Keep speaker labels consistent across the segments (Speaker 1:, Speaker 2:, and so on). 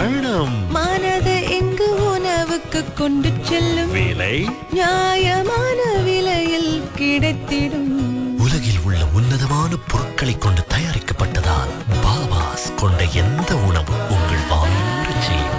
Speaker 1: பயணம்
Speaker 2: மனதை எங்கு உணவுக்கு கொண்டு செல்லும்
Speaker 1: விலை
Speaker 2: நியாயமான விலையில் கிடைத்திடும்
Speaker 1: உலகில் உள்ள உன்னதமான பொருட்களை கொண்டு தயாரிக்கப்பட்டதால் பாபாஸ் கொண்ட எந்த உணவு உங்கள் வாயூரச் செய்யும்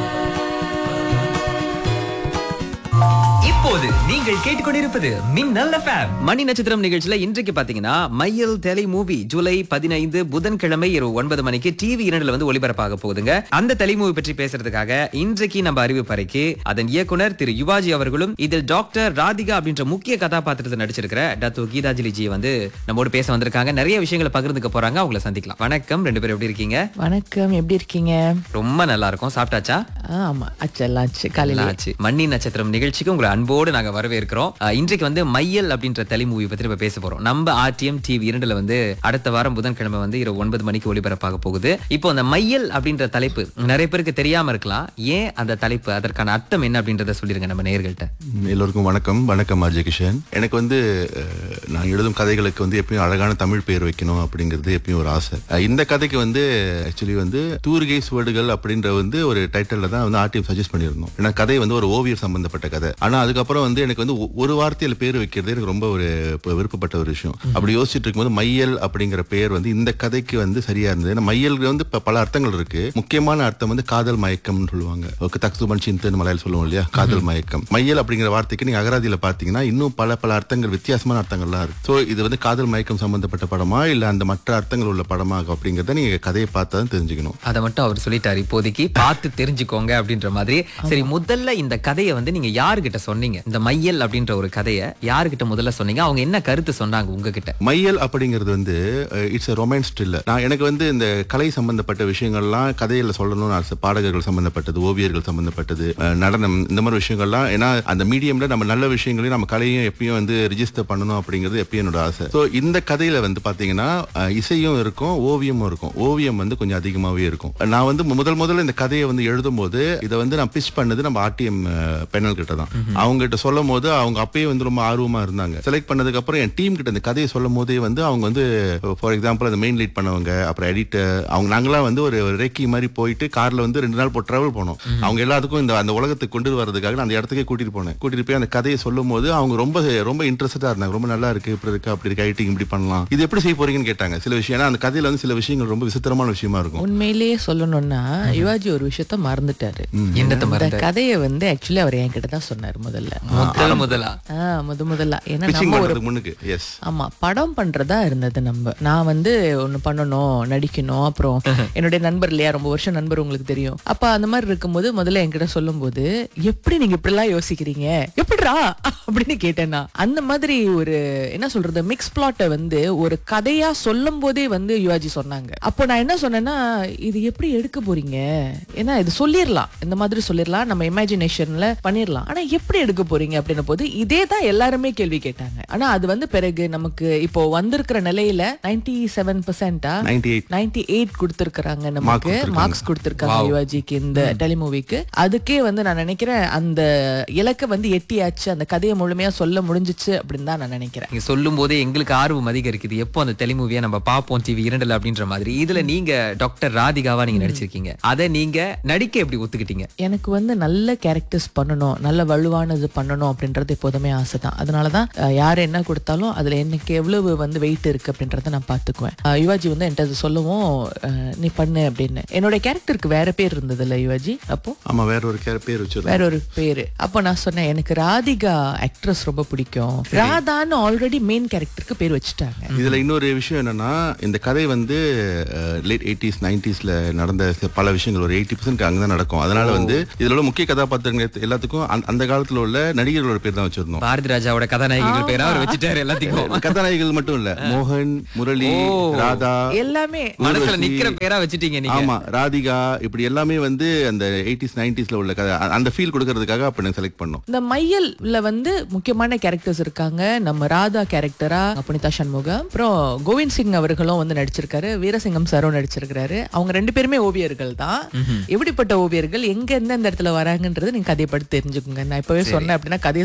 Speaker 3: இப்போது நீங்கள் கேட்டுக்கொண்டிருப்பது மின்னல் எஃப்எம்
Speaker 4: மணி நட்சத்திரம் நிகழ்ச்சியில இன்றைக்கு பாத்தீங்கன்னா மையல் டெலி மூவி ஜூலை பதினைந்து புதன்கிழமை இரவு ஒன்பது மணிக்கு டிவி இரண்டுல வந்து ஒளிபரப்பாக போகுதுங்க அந்த டெலி மூவி பற்றி பேசுறதுக்காக இன்றைக்கு நம்ம அறிவிப்பறைக்கு அதன் இயக்குனர் திரு யுவாஜி அவர்களும் இதில் டாக்டர் ராதிகா அப்படின்ற முக்கிய கதாபாத்திரத்தை நடிச்சிருக்கிற டாக்டர் கீதாஜிலி ஜி வந்து நம்மோடு பேச வந்திருக்காங்க நிறைய விஷயங்களை பகிர்ந்துக்க போறாங்க அவங்கள சந்திக்கலாம் வணக்கம் ரெண்டு பேரும் எப்படி இருக்கீங்க
Speaker 5: வணக்கம் எப்படி இருக்கீங்க
Speaker 4: ரொம்ப நல்லா இருக்கும் சாப்பிட்டாச்சா
Speaker 5: ஆ, ஆமா அச்செல்லாம் ஆச்சு காலையில
Speaker 4: ஆச்சு மண்ணி நட்சத்திரம் நிகழ்ச்சிக்கு உங்களை அன்போடு நாங்க வரவேற்கிறோம் அஹ், இன்றைக்கு வந்து மையல் அப்படின்ற தலி மூவி பத்தி நம்ம பேச போறோம் நம்ம ஆர்டிஎம் டிவி இரண்டுல வந்து அடுத்த வாரம் புதன்கிழமை வந்து இரவு ஒன்பது மணிக்கு ஒளிபரப்பாக போகுது இப்போ அந்த மையல் அப்படின்ற தலைப்பு நிறைய பேருக்கு தெரியாம இருக்கலாம் ஏன் அந்த தலைப்பு அதற்கான அர்த்தம் என்ன அப்படின்றத சொல்லிருங்க நம்ம நேயர்கள்ட்ட
Speaker 6: எல்லோருக்கும் வணக்கம் வணக்கம் அஜய் கிஷன் எனக்கு வந்து அஹ், நான் எழுதும் கதைகளுக்கு வந்து எப்பயும் அழகான தமிழ் பேர் வைக்கணும் அப்படிங்கிறது எப்பயும் ஒரு ஆசை அஹ், இந்த கதைக்கு வந்து ஆக்சுவலி வந்து தூர்கை சுவடுகள் அப்படின்ற வந்து ஒரு டைட்டில் தான் வந்து ஆர்டிஎம் சஜஸ்ட் பண்ணியிருந்தோம் ஏன்னா கதை வந்து ஒரு ஓவியர் சம்பந்தப்பட்ட கதை ஆனா அதுக்கப்புறம் வந்து எனக்கு வந்து ஒ- ஒரு வார்த்தையில பேர் வைக்கிறது எனக்கு ரொம்ப ஒரு இப்ப விருப்பப்பட்ட ஒரு விஷயம் அப்படி யோசிச்சுட்டு இருக்கும்போது மையல் அப்படிங்கிற பேர் வந்து இந்த கதைக்கு வந்து சரியா இருந்தது ஏன்னா மையல் வந்து இப்ப பல அர்த்தங்கள் இருக்கு முக்கியமான அர்த்தம் வந்து காதல் மயக்கம்னு சொல்லுவாங்க ஓகே தக்சுபன் சிந்தன் மலையாள சொல்லுவோம் இல்லையா காதல் மயக்கம் மையல் அப்படிங்கிற வார்த்தைக்கு நீங்க அகராதியில பாத்தீங்கன்னா இன்னும் பல பல அர்த்தங்கள் வித்தியாசமான அர்த்தங்கள்லாம் இருக்கு சோ இது வந்து காதல் மயக்கம் சம்பந்தப்பட்ட படமா இல்ல அந்த மற்ற அர்த்தங்கள் உள்ள படமா அப்படிங்கறத நீங்க கதையை பார்த்தா தான் தெரிஞ்சுக்கணும்
Speaker 4: அதை மட்டும் அவர் சொல்லிட்டாரு இப்போதைக்கு பார்த்து தெரிஞ்சுக்கோங்க அப்படின்ற மாதிரி சரி முதல்ல இந்த கதையை வந்து நீங்க யாருகிட்ட சொன்னீங்க இந்த மையல் அப்படின்ற ஒரு கதையை யாருகிட்ட முதல்ல சொன்னீங்க அவங்க என்ன கருத்து சொன்னாங்க உங்ககிட்ட
Speaker 6: மையல் அப்படிங்கிறது வந்து இட்ஸ் ரொமான்ஸ் த்ரில்லர் நான் எனக்கு வந்து இந்த கலை சம்பந்தப்பட்ட விஷயங்கள்லாம் கதையில சொல்லணும்னு ஆசை பாடகர்கள் சம்பந்தப்பட்டது ஓவியர்கள் சம்பந்தப்பட்டது அஹ், நடனம் இந்த மாதிரி விஷயங்கள்லாம் ஏன்னா அந்த மீடியம்ல நம்ம நல்ல விஷயங்களையும் நம்ம கலையும் எப்பயும் வந்து ரிஜிஸ்டர் பண்ணணும் அப்படிங்கிறது எப்பயும் என்னோட ஆசை ஸோ இந்த கதையில வந்து பாத்தீங்கன்னா அஹ், இசையும் இருக்கும் ஓவியமும் இருக்கும் ஓவியம் வந்து கொஞ்சம் அதிகமாவே இருக்கும் நான் வந்து முதல் முதல்ல இந்த கதையை வந்து எழுதும்போது இதை வந்து நான் பிச் பண்ணது நம்ம ஆர்டிஎம் பெனல் கிட்ட தான் அவங்க கிட்ட சொல்லும் போது அவங்க அப்பயே வந்து ரொம்ப ஆர்வமா இருந்தாங்க செலக்ட் பண்ணதுக்கு அப்புறம் என் டீம் கிட்ட இந்த கதையை சொல்லும் போதே வந்து அவங்க வந்து ஃபார் எக்ஸாம்பிள் அந்த மெயின் லீட் பண்ணவங்க அப்புறம் எடிட்டர் அவங்க நாங்களாம் வந்து ஒரு ரேக்கி மாதிரி போயிட்டு கார்ல வந்து ரெண்டு நாள் போ டிராவல் போனோம் அவங்க எல்லாத்துக்கும் இந்த அந்த உலகத்துக்கு கொண்டு வரதுக்காக நான் அந்த இடத்துக்கே கூட்டிட்டு போனேன் கூட்டிட்டு போய் அந்த கதையை சொல்லும் போது அவங்க ரொம்ப ரொம்ப இன்ட்ரெஸ்டடா இருந்தாங்க ரொம்ப நல்லா இருக்கு இப்படி இருக்கு அப்படி இருக்கு எடிட்டிங் இப்படி பண்ணலாம் இது எப்படி செய்ய போறீங்கன்னு கேட்டாங்க சில விஷயம் ஏன்னா அந்த கதையில வந்து சில விஷயங்கள் ரொம்ப விசித்திரமான விஷயமா இருக்கும்
Speaker 5: உண்மையிலேயே சொல்லணும்னா யுவாஜி ஒரு விஷயத்த மறந்துட்டாரு
Speaker 4: என்னத்த
Speaker 5: இந்த
Speaker 4: மறந்தாரு?
Speaker 5: கதையை வந்து ஆக்சுவலி அவர் என்கிட்ட தான் சொன்னார் முதல்ல
Speaker 4: முதல் முதலா
Speaker 5: ஆ, முத முதல்ல ஏன்னா
Speaker 6: பிச்சிங்
Speaker 5: நம்ம ஒரு
Speaker 6: பண்றதுக்கு முன்னுக்கு எஸ்
Speaker 5: ஆமா படம் பண்றதா இருந்தது நம்ம நான் வந்து ஒண்ணு பண்ணணும் நடிக்கணும் அப்புறம் என்னுடைய நண்பர் இல்லையா ரொம்ப வருஷம் நண்பர் உங்களுக்கு தெரியும் அப்ப அந்த மாதிரி இருக்கும்போது முதல்ல என்கிட்ட சொல்லும்போது எப்படி நீங்க இப்படி எல்லாம் யோசிக்கிறீங்க எப்படிடா அப்படின்னு கேட்டேன் நான் அந்த மாதிரி ஒரு என்ன சொல்றது மிக்ஸ் பிளாட்டை வந்து ஒரு கதையா சொல்லும் போதே வந்து யுவாஜி சொன்னாங்க அப்போ நான் என்ன சொன்னேன்னா இது எப்படி எடுக்க போறீங்க ஏன்னா இது சொல்லிடலாம் இந்த மாதிரி சொல்லிடலாம் நம்ம இமேஜினேஷன்ல பண்ணிடலாம் ஆனா எப்படி எடுக்க போறீங்க அப்படின்ன போது இதே தான் எல்லாருமே கேள்வி கேட்டாங்க ஆனா அது வந்து பிறகு நமக்கு இப்போ வந்திருக்கிற நிலையில நைன்டி செவன் பர்சன்டா
Speaker 6: 98
Speaker 5: நைன்டி எயிட் கொடுத்திருக்காங்க நமக்கு
Speaker 6: கொடுத்திருக்காங்க.
Speaker 5: மார்க்ஸ் கொடுத்திருக்காங்க யுவாஜிக்கு இந்த டெலிமூவிக்கு அதுக்கே வந்து நான் நினைக்கிறேன் அந்த இலக்கை வந்து எட்டியாச்சு அந்த கதையை முழுமையா சொல்ல முடிஞ்சிச்சு அப்படின்னு தான் நான் நினைக்கிறேன்
Speaker 4: நீங்க சொல்லும் போதே எங்களுக்கு ஆர்வம் அதிகரிக்குது எப்போ அந்த டெலிமூவியை நம்ம பார்ப்போம் டிவி இரண்டுல அப்படின்ற மாதிரி இதுல நீங்க டாக்டர் ராதிகாவா நீங்க நடிச்சிருக்கீங்க அதை நீங்க நடிக்க எப்படி ஒத்துக்கிட்டீங்க
Speaker 5: எனக்கு வந்து நல்ல கேரக்டர்ஸ் பண்ணணும் நல்ல வலுவானது பண்ணணும் அப்படின்றது எப்போதுமே ஆசை தான் அதனால தான் அஹ், யார் என்ன கொடுத்தாலும் அதுல எனக்கு எவ்வளவு வந்து வெயிட் இருக்கு அப்படின்றத நான் பார்த்துக்குவேன் அஹ், யுவாஜி வந்து என்கிட்ட அது சொல்லவும் அஹ், நீ பண்ணு அப்படின்னு என்னோட கேரக்டருக்கு வேற பேர் இருந்தது இல்ல யுவாஜி அப்போ
Speaker 6: ஆமா வேற ஒரு கேர பேர் வச்சிருந்தோம்
Speaker 5: வேற ஒரு பேரு அப்போ நான் சொன்னேன் எனக்கு ராதிகா ஆக்ட்ரஸ் ரொம்ப பிடிக்கும் ராதான்னு ஆல்ரெடி மெயின் கேரக்டருக்கு பேர் வச்சுட்டாங்க
Speaker 6: இதுல இன்னொரு விஷயம் என்னன்னா இந்த கதை வந்து லேட் எயிட்டிஸ் நைன்டிஸ்ல நடந்த சில பல விஷயங்கள் ஒரு எயிட்டி பர்சன்ட் அங்கதான் நடக்கும் அதனால வந்து இதுல உள்ள முக்கிய கதாபாத்திரங்கள் எல்லா- எல்லாத்துக்கும் அந்த- அந்த காலத்துல உள்ள நடிகர்களோட பேர் தான் வச்சிருந்தோம்
Speaker 4: பாரதி ராஜாவோட கதாநாயகிகள் பேரா அவர் வச்சுட்டாரு எல்லாத்தையும்
Speaker 6: கதாநாயகிகள் மட்டும் இல்ல மோகன் முரளி ராதா
Speaker 5: எல்லாமே
Speaker 4: மனசுல
Speaker 6: ஊர்வசி,
Speaker 4: நிக்கிற பேரா வச்சுட்டீங்க நீங்க
Speaker 6: ஆமா ராதிகா இப்படி எல்லாமே வந்து அந்த எயிட்டிஸ் நைன்டிஸ்ல உள்ள கதை அ- அந்த ஃபீல் கொடுக்கறதுக்காக அப்ப நான் செலக்ட் பண்ணோம்
Speaker 5: இந்த மையல்ல வந்து முக்கியமான கேரக்டர்ஸ் இருக்காங்க நம்ம ராதா கேரக்டரா புனிதா சண்முகம் அப்புறம் கோவிந்த் சிங் அவர்களும் வந்து நடிச்சிருக்காரு வீரசிங்கம் சாரும் நடிச்சிருக்காரு அவங்க ரெண்டு பேருமே ஓவியர்கள் தான் எப்படிப்பட்ட ஓவியர்கள் எங்க எந்தெந்த இடத்துல வராங்கன்றது நீங்க கதையை படுத்து தெரிஞ்சுக்கோங்க நான் இப்பவே சொன்னேன் அப்படின்னா கதையை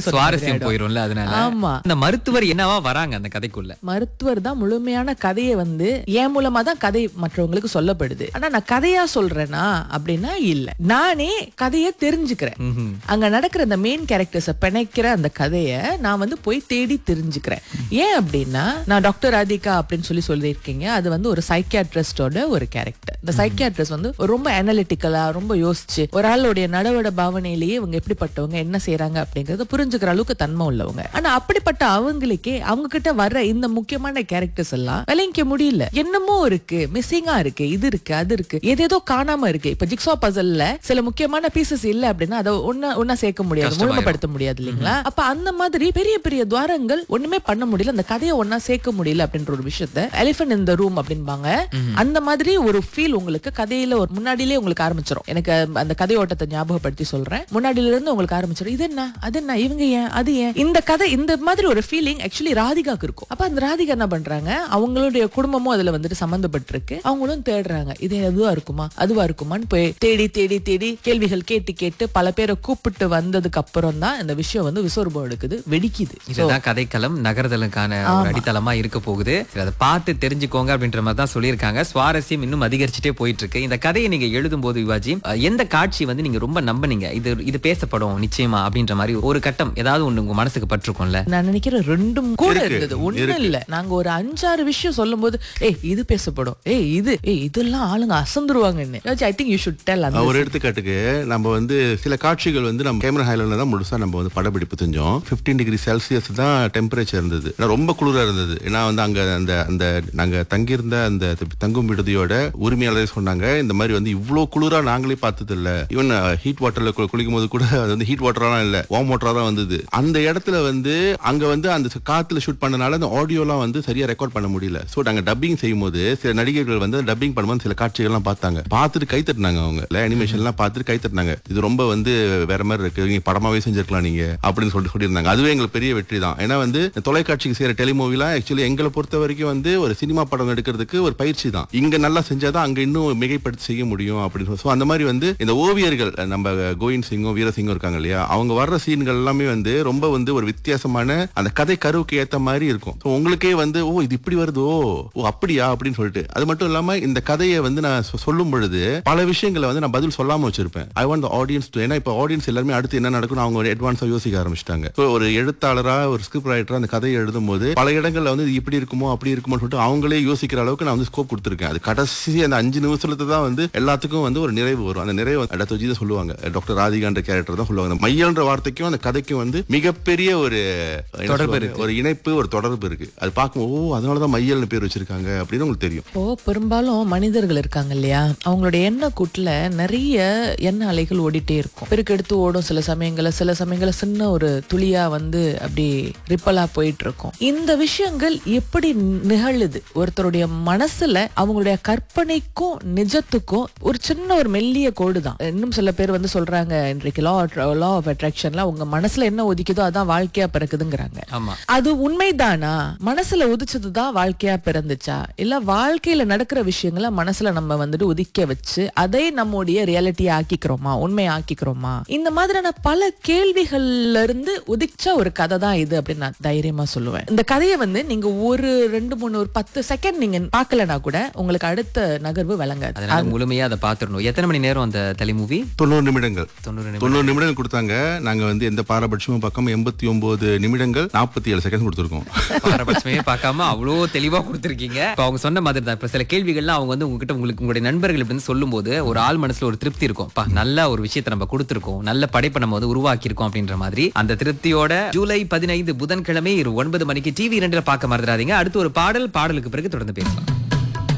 Speaker 5: சொன்ன மாதிரி
Speaker 4: சுவாரஸ்யம்
Speaker 5: ஆயிடும்.
Speaker 4: போயிரும்ல அதனால
Speaker 5: ஆமா
Speaker 4: அந்த மருத்துவர் என்னவா வராங்க அந்த கதைக்குள்ள
Speaker 5: மருத்துவர் தான் முழுமையான கதையை வந்து என் மூலமா தான் கதை மற்றவங்களுக்கு சொல்லப்படுது ஆனா நான் கதையா சொல்றேனா அப்படின்னா இல்ல நானே கதையை தெரிஞ்சுக்கிறேன் அங்க நடக்கிற அந்த மெயின் கேரக்டர்ஸ பிணைக்கிற அந்த கதையை நான் வந்து போய் தேடி தெரிஞ்சுக்கிறேன் ஏன் அப்படின்னா நான் டாக்டர் ராதிகா அப்படின்னு சொல்லி சொல்லியிருக்கீங்க அது வந்து ஒரு சைக்கியாட்ரிஸ்டோட ஒரு கேரக்டர் இந்த சைக்கியாட்ரிஸ்ட் வந்து ரொம்ப அனலிட்டிக்கலா ரொம்ப யோசிச்சு ஒரு ஆளுடைய நடவட பாவனையிலேயே இவங்க எப்படிப்பட்டவங்க என்ன செய்யறாங்க அப்படிங்கறத புரிஞ்சுக்கிற அளவுக்கு தன்மை உள்ளவங்க ஆனா அப்படிப்பட்ட அவங்களுக்கே அவங்க கிட்ட வர்ற இந்த முக்கியமான கேரக்டர்ஸ் எல்லாம் விளங்கிக்க முடியல என்னமோ இருக்கு மிஸ்ஸிங்கா இருக்கு இது இருக்கு அது இருக்கு ஏதேதோ காணாம இருக்கு இப்ப ஜிக்ஸா பசல்ல சில முக்கியமான பீசஸ் இல்ல அப்படின்னா அதை ஒன்னா ஒன்னா சேர்க்க முடியாது
Speaker 4: கஷ்டமாயிரும்.
Speaker 5: முழுமைப்படுத்த முடியாது இல்லைங்களா அப்ப அந்த மாதிரி பெரிய பெரிய துவாரங்கள் ஒண்ணுமே பண்ண முடியல அந்த கதையை ஒன்னா சேர்க்க முடியல அப்படின்ற ஒரு விஷயத்த எலிஃபன்ட் இந்த ரூம் அப்படின்பாங்க அந்த மாதிரி ஒரு ஃபீல் உங்களுக்கு கதையில ஒரு முன்னாடியிலே உங்களுக்கு ஆரம்பிச்சிடும் எனக்கு அந்த கதை ஓட்டத்தை ஞாபகப்படுத்தி சொல்றேன் முன்னாடியில இருந்து உங்களுக்கு ஆரம்பிச்சிடும் இது என்ன அது என்ன இவங்க ஏன் அது ஏன் இந்த கதை இந்த மாதிரி ஒரு ஃபீலிங் ஆக்சுவலி ராதிகாக்கு இருக்கும் அப்ப அந்த ராதிகா என்ன பண்றாங்க அவங்களுடைய குடும்பமும் அதுல வந்துட்டு சம்பந்தப்பட்டிருக்கு அவங்களும் தேடுறாங்க இது எதுவா இருக்குமா அதுவா இருக்குமான்னு போய் தேடி தேடி தேடி கேள்விகள் கேட்டு கேட்டு பல பேரை கூப்பிட்டு வந்ததுக்கு அப்புறம் தான் இந்த விஷயம் வந்து விஸ்வரூபம் எடுக்குது வெடிக்குது
Speaker 4: இதுதான் கதைக்களம் நகர்தலுக்கான ஒரு அடித்தளமா இருக்க போகுது சரி, அதை பார்த்து தெரிஞ்சுக்கோங்க அப்படின்ற மாதிரி தான் சொல்லியிருக்காங்க சுவாரஸ்யம் இன்னும் அதிகரிச்சுட்டே போயிட்டு இருக்கு இந்த கதையை நீங்க எழுதும் போது விவாஜி அஹ், எந்த காட்சி வந்து நீங்க ரொம்ப நம்புனீங்க இது இது பேசப்படும் நிச்சயமா அப்படின்ற மாதிரி ஒரு கட்டம் ஏதாவது ஒண்ணு உங்க மனசுக்கு பட்டிருக்கும்ல
Speaker 5: நான் நினைக்கிறேன் ரெண்டும் கூட
Speaker 6: இருக்கு,
Speaker 5: இருந்தது ஒண்ணு
Speaker 6: இருக்கு.
Speaker 5: இல்ல நாங்க ஒரு அஞ்சாறு விஷயம் சொல்லும் போது ஏய் இது பேசப்படும் ஏய் இது ஏய் இதெல்லாம் ஆளுங்க அசந்துருவாங்கன்னு I think you should tell அந்த
Speaker 6: ஒரு எடுத்துக்காட்டுக்கு நம்ம வந்து சில காட்சிகள் வந்து நம்ம கேமரா ஹைலண்ட்ல தான் முழுசா நம்ம வந்து படப்பிடிப்பு செஞ்சோம் 15 டிகிரி செல்சியஸ் தான் டெம்பரேச்சர் இருந்தது ஆனா ரொம்ப குளிரா இருந்தது ஏன்னா வந்து அங்க அந்த அந்த நாங்க தங்கியிருந்த அந்த தங்கும் விடுதியோட உரிமையாளரே சொன்னாங்க இந்த மாதிரி வந்து இவ்வளவு குளிரா நாங்களே பார்த்தது இல்ல ஈவன் ஹீட் வாட்டர்ல குளிக்கும் போது கூட அது வந்து ஹீட் வாட்டர்லாம் இல்ல வார்ம் வாட்டரா தான் வந்தது அந்த இடத்துல வந்து அங்க வந்து அந்த காத்துல ஷூட் பண்ணனால அந்த ஆடியோலாம் வந்து சரியா ரெக்கார்ட் பண்ண முடியல சோ நாங்க டப்பிங் செய்யும் போது சில நடிகர்கள் வந்து டப்பிங் பண்ணும்போது சில காட்சிகள்லாம் பார்த்தாங்க பார்த்துட்டு கை தட்டினாங்க அவங்க அனிமேஷன் எல்லாம் பார்த்துட்டு கை தட்டினாங்க இது ரொம்ப வந்து வேற மாதிரி இருக்கு நீங்க படமாவே செஞ்சிருக்கலாம் நீங்க அப்படின்னு சொல்லிட்டு சொல்லியிருந்தாங்க அதுவே எங்களுக்கு பெரிய வெற்றி தான் ஏன்னா வந்து இந்த தொலைக்காட்சிக்கு செய்யற டெலிமூவிலாம் ஆக்சுவலி எங்களை பொறுத்த வரைக்கும் வந்து ஒரு சினிமா படம் எடுக்கிறதுக்கு ஒரு பயிற்சி தான் இங்க நல்லா செஞ்சாதான் அங்க இன்னும் மிகைப்படுத்தி செய்ய முடியும் அப்படின்னு ஸோ அந்த மாதிரி வந்து இந்த ஓவியர்கள் நம்ம கோவிந்த் சிங்கும் வீரசிங்கும் இருக்காங்க இல்லையா அவங்க வர்ற சீன்கள் எல்லாமே வந்து ரொம்ப வந்து ஒரு வித்தியாசமான அந்த கதை கருவுக்கு ஏத்த மாதிரி இருக்கும் ஸோ உங்களுக்கே வந்து ஓ இது இப்படி வருதோ ஓ அப்படியா அப்படின்னு சொல்லிட்டு அது மட்டும் இல்லாம இந்த கதையை வந்து நான் சொ- சொல்லும் பொழுது பல விஷயங்களை வந்து நான் பதில் சொல்லாம வச்சிருப்பேன் ஐ வாண்ட் ஆடியன்ஸ் ஏன்னா இப்போ ஆடியன்ஸ் எல்லாருமே அடுத்து என்ன நடக்கும் அவங்க ஒரு அட்வான்ஸா யோசிக்க ஆரம்பிச்சிட்டாங்க ஸோ ஒரு எழுத்தாளரா ஒரு ஸ்கிரிப்ட் ரைட்டரா அந்த கதையை எழுதும் போது பல இடங்கள்ல வந்து இது இப்படி இருக்குமோ அப்படி இருக்குமோ சொல்லிட்டு அவங்களே யோசிக்கிற அளவுக்கு நான் வந்து ஸ்கோப் கொடுத்துருக்கேன் அது கடைசி அந்த அஞ்சு நிமிஷத்துல தான் வந்து எல்லாத்துக்கும் வந்து ஒரு நிறைவு வரும் அந்த நிறைவு அடுத்த தான் சொல்லுவாங்க டாக்டர் ராதிகான்ற கேரக்டர் தான் சொல்லுவாங்க அந்த மையல்ன்ற வார்த்தைக்கும் அந்த கதைக்கும் வந்து மிகப்பெரிய ஒரு என்ன
Speaker 4: தொடர்பு
Speaker 6: சொல்லுவாங்க?
Speaker 4: இருக்கு.
Speaker 6: ஒரு இணைப்பு ஒரு தொடர்பு இருக்கு அது பார்க்கும் ஓ அதனாலதான் மையல்னு பேர் வச்சிருக்காங்க அப்படின்னு உங்களுக்கு தெரியும்
Speaker 5: இப்போ பெரும்பாலும் மனிதர்கள் இருக்காங்க இல்லையா அவங்களுடைய எண்ணெய் கூட்டுல நிறைய எண்ணெய் அலைகள் ஓடிட்டே இருக்கும் பெருக்கெடுத்து ஓடும் சில சமயங்கள்ல சில சமயங்கள்ல சின்ன ஒரு துளியா வந்து அப்படி ரிப்பலா போயிட்டு இருக்கும் இந்த விஷயங்கள் எப்படி நிகழுது ஒருத்தருடைய மனசுல அவங்களுடைய கற்பனைக்கும் நிஜத்துக்கும் ஒரு சின்ன ஒரு மெல்லிய கோடு தான் இன்னும் சில பேர் வந்து சொல்றாங்க இன்றைக்கு லா லா ஆஃப் அட்ராக்ஷன்ல உங்க மனசுல என்ன ஒதுக்கிதோ அதான் வாழ்க்கையா பிறக்குதுங்கிறாங்க
Speaker 4: ஆமா
Speaker 5: அது உண்மைதானா மனசுல உதிச்சதுதான் வாழ்க்கையா பிறந்துச்சா இல்ல வாழ்க்கையில நடக்கிற விஷயங்களை மனசுல நம்ம வந்துட்டு உதிக்க வச்சு அதை நம்முடைய ரியாலிட்டியா ஆக்கிக்கிறோமா உண்மை ஆக்கிக்கிறோமா இந்த மாதிரியான பல கேள்விகள்ல இருந்து உதிச்ச ஒரு கதை தான் இது அப்படின்னு நான் தைரியமா சொல்லுவேன் இந்த கதையை வந்து நீங்க ஒரு ரெண்டு மூணு ஒரு பத்து செகண்ட் நீங்க பார்க்கலனா கூட உங்களுக்கு அடுத்த நகர்வு விளங்காது
Speaker 4: அதனால முழுமையா அதை பாத்துடணும் எத்தனை மணி நேரம் அந்த தலி மூவி
Speaker 6: தொண்ணூறு நிமிடங்கள்
Speaker 4: தொண்ணூறு நிமிடம்
Speaker 6: தொண்ணூறு நிமிடங்கள் கொடுத்தாங்க நாங்க வந்து எந்த பாரபட்சமும் பக்கம் எண்பத்தி ஒன்பது நிமிடங்கள் நாற்பத்தி ஏழு செகண்ட் கொடுத்துருக்கோம்
Speaker 4: பாரபட்சமே பார்க்காம அவ்வளோ தெளிவா கொடுத்துருக்கீங்க இப்ப அவங்க சொன்ன மாதிரி தான் இப்ப சில கேள்விகள்லாம் அவங்க வந்து உங்ககிட்ட உங்களுக்கு உங்களுடைய நண்பர்கள் இப்படி சொல்லும் போது ஒரு ஆள் மனசுல ஒரு திருப்தி இருக்கும் பா நல்ல ஒரு விஷயத்தை நம்ம கொடுத்துருக்கோம் நல்ல படைப்பை நம்ம வந்து உருவாக்கியிருக்கோம் அப்படின்ற மாதிரி அந்த திருப்தியோட ஜூலை பதினைந்து புதன்கிழமை இரு ஒன்பது மணிக்கு டிவி இரண்டுல பார்க்க மறந்துடாதீங்க அடுத்து ஒரு பாடல் பாடலுக்கு பிறகு தொடர்ந்து பேசலாம்